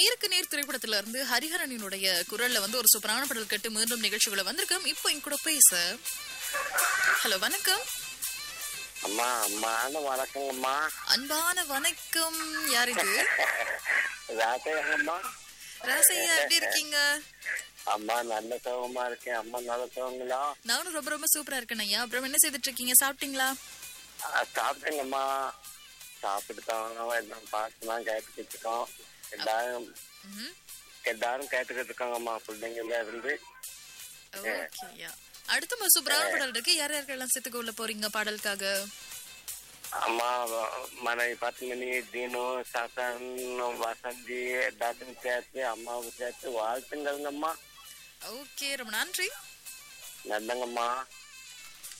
நேருக்கு நேர் திரைப்படத்துல இருந்து ஹரிஹரனினுடைய குரல்ல வந்து ஒரு சூப்பரான பாடல் கேட்டு மீண்டும் நிகழ்ச்சிகளை வந்திருக்கோம் இப்போ என் கூட பேச ஹலோ வணக்கம் அம்மா அம்மான வணக்கங்கம்மா அன்பான வணக்கம் யார் இது ராசையங்கம்மா ராசையா எப்படி இருக்கீங்க அம்மா நல்ல சுகமா இருக்கேன் அம்மா நல்ல சுகங்களா நானும் ரொம்ப ரொம்ப சூப்பரா இருக்கேன் ஐயா அப்புறம் என்ன செய்துட்டு இருக்கீங்க சாப்பிட்டீங்களா சாப்பிட்டேங்கம்மா சாப்பிட்டு தான் எல்லாம் பார்த்து தான் கேட்டுக்கிட்டு இருக்கோம் எல்லாரும் ம்ஹும். எல்லாரும் கேட்டுக்கிட்டு இருக்காங்கம்மா பிள்ளைங்கள இருந்து ஓகே ஐயா அடுத்த ஒரு சூப்பரான பாடல் இருக்கு யார் யாருக்கெல்லாம் சேர்த்துக்க உள்ள போறீங்க பாடலுக்காக அம்மா மனைவி பத்மினி தீனு சசன் வசந்தி எல்லாத்தையும் சேர்த்து அம்மாவுக்கு சேர்த்து வாழ்த்துங்கள்ங்கம்மா ஓகே ரொம்ப நன்றி நல்லங்கம்மா